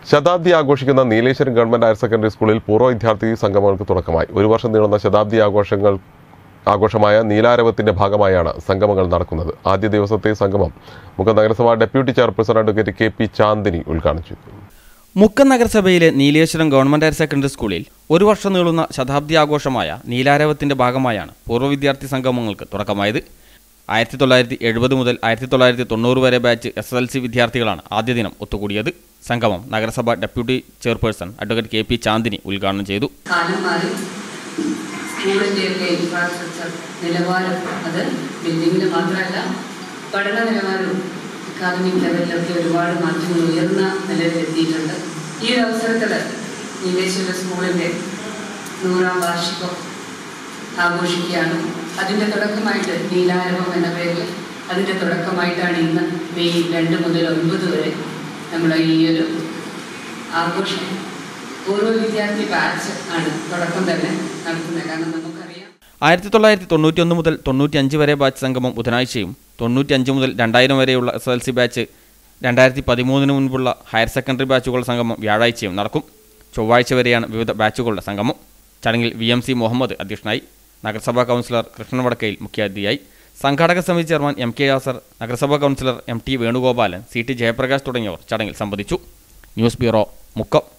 ശതാബ്ദി ആഘോഷിക്കുന്ന Nileshwaram government higher secondary സ്കൂളിൽ പൂർവ്വ വിദ്യാർത്ഥി സംഗമങ്ങൾക്ക് തുടക്കമായി ഒരു വർഷം നീളുന്ന ശതാബ്ദി ആഘോഷങ്ങൾ ആഘോഷമായ നീലാരവത്തിന്റെ ഭാഗമായാണ് സംഗമങ്ങൾ നടക്കുന്നത് ആദ്യ ദിവസത്തെ സംഗമം മുഖം നഗരസഭ deputy chairperson advocate K P Chandini ഉദ്ഘാടനം ചെയ്തു മുക്കം നഗരസഭയിലെ നീലേശ്വരം ഗവൺമെന്റ് ഹയർ സെക്കൻഡറി സ്കൂളിൽ ഒരു വർഷം നീളുന്ന ശതാബ്ദി ആഘോഷമായ നീലാരവത്തിന്റെ ഭാഗമായാണ് പൂർവ്വ വിദ്യാർത്ഥി സംഗമങ്ങൾക്ക് തുടക്കമായത് ആയിരത്തി തൊള്ളായിരത്തി എഴുപത് മുതൽ ആയിരത്തി തൊള്ളായിരത്തി തൊണ്ണൂറ് വരെ ബാച്ച് എസ് എൽ സി വിദ്യാർത്ഥികളാണ് ആദ്യ ദിനം ഒത്തുകൂടിയത് സംഗമം നഗരസഭ deputy chairperson advocate K P Chandini ഉദ്ഘാടനം ചെയ്തു കാലം മാറി സ്കൂളിൻ്റെയൊക്കെ ഇൻഫ്രാസ്ട്രക്ചർ നിലവാരം അത് ബിൽഡിങ്ങിന് മാത്രമല്ല പഠന നിലവാരവും അക്കാദമിക് ലെവലിലൊക്കെ ഒരുപാട് മാറ്റങ്ങൾ ഉയർന്ന നിലയിലെത്തിയിട്ടുണ്ട് ഈ ഒരു അവസരത്തിൽ നീലേശ്വര സ്കൂളിൻ്റെ നൂറാം വാർഷികം ആഘോഷിക്കുകയാണ് അതിൻ്റെ തുടക്കമായിട്ട് നീലാരവം എന്ന പേരിൽ അതിൻ്റെ തുടക്കമായിട്ടാണ് ഇന്ന് മെയ് രണ്ട് മുതൽ ഒൻപത് വരെ നമ്മൾ ഈ ഒരു ആഘോഷം പൂർവ്വ വിദ്യാർത്ഥി ബാച്ച് ആണ് തുടക്കം തന്നെ നടത്തുന്നത് കാരണം നമുക്കറിയാം ആയിരത്തി തൊള്ളായിരത്തി തൊണ്ണൂറ്റിയൊന്ന് മുതൽ തൊണ്ണൂറ്റിയഞ്ച് വരെ ബാച്ച് സംഗമം ബുധനാഴ്ചയും തൊണ്ണൂറ്റിയഞ്ച് മുതൽ രണ്ടായിരം വരെയുള്ള എസ് എൽ സി ബാച്ച് രണ്ടായിരത്തി പതിമൂന്നിന് മുൻപുള്ള ഹയർ സെക്കൻഡറി ബാച്ചുകളുടെ സംഗമം വ്യാഴാഴ്ചയും നടക്കും ചൊവ്വാഴ്ച വരെയാണ് വിവിധ ബാച്ചുകളുടെ സംഗമം ചടങ്ങിൽ വി എം സി മുഹമ്മദ് അധ്യക്ഷനായി നഗരസഭാ കൗൺസിലർ കൃഷ്ണൻ വടക്കയിൽ മുഖ്യാതിഥിയായി സംഘാടക സമിതി ചെയർമാൻ എം കെ യാസർ നഗരസഭാ councillor M T Venugopalan C T Jayaprakash തുടങ്ങിയവർ ചടങ്ങിൽ സംബന്ധിച്ചു ന്യൂസ് ബ്യൂറോ മുക്കം